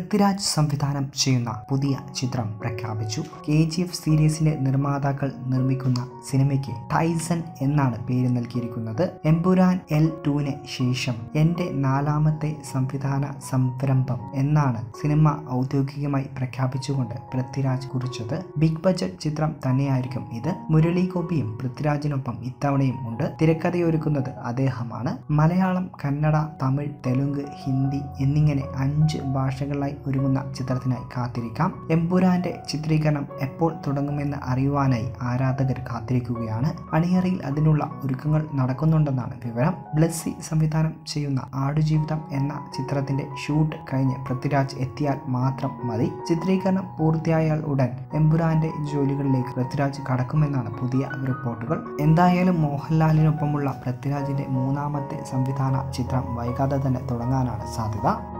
പൃഥ്വിരാജ് സംവിധാനം ചെയ്യുന്ന പുതിയ ചിത്രം പ്രഖ്യാപിച്ചു കെ ജി എഫ് സീരീസിലെ നിർമ്മാതാക്കൾ നിർമ്മിക്കുന്ന സിനിമയ്ക്ക് ടൈസൺ എന്നാണ് പേര് നൽകിയിരിക്കുന്നത് എംപുരാൻ എൽ ടുവിന് ശേഷം എന്റെ നാലാമത്തെ സംവിധാന സംരംഭം എന്നാണ് സിനിമ ഔദ്യോഗികമായി പ്രഖ്യാപിച്ചുകൊണ്ട് പൃഥ്വിരാജ് കുറിച്ചത് ബിഗ് ബജറ്റ് ചിത്രം തന്നെയായിരിക്കും ഇത് മുരളി ഗോപിയും പൃഥ്വിരാജിനൊപ്പം ഇത്തവണയും ഉണ്ട് തിരക്കഥയൊരുക്കുന്നത് അദ്ദേഹമാണ് മലയാളം കന്നഡ തമിഴ് തെലുങ്ക് ഹിന്ദി എന്നിങ്ങനെ അഞ്ച് ഭാഷകളിലായി ഒരുങ്ങുന്ന ചിത്രത്തിനായി കാത്തിരിക്കാം എംപുരാന്റെ ചിത്രീകരണം എപ്പോൾ തുടങ്ങുമെന്ന് അറിയുവാനായി ആരാധകർ കാത്തിരിക്കുകയാണ് അണിയറയിൽ അതിനുള്ള ഒരുക്കങ്ങൾ നടക്കുന്നുണ്ടെന്നാണ് വിവരം ബ്ലസ്സി സംവിധാനം ചെയ്യുന്ന ആടുജീവിതം എന്ന ചിത്രത്തിന്റെ ഷൂട്ട് കഴിഞ്ഞ് പൃഥ്വിരാജ് എത്തിയാൽ മാത്രം മതി ചിത്രീകരണം പൂർത്തിയായാൽ ഉടൻ എംപുരാന്റെ ജോലികളിലേക്ക് പൃഥ്വിരാജ് കടക്കുമെന്നാണ് പുതിയ റിപ്പോർട്ടുകൾ എന്തായാലും മോഹൻലാലിനൊപ്പമുള്ള പൃഥ്വിരാജിന്റെ മൂന്നാമത്തെ സംവിധാന ചിത്രം വൈകാതെ തന്നെ തുടങ്ങാനാണ് സാധ്യത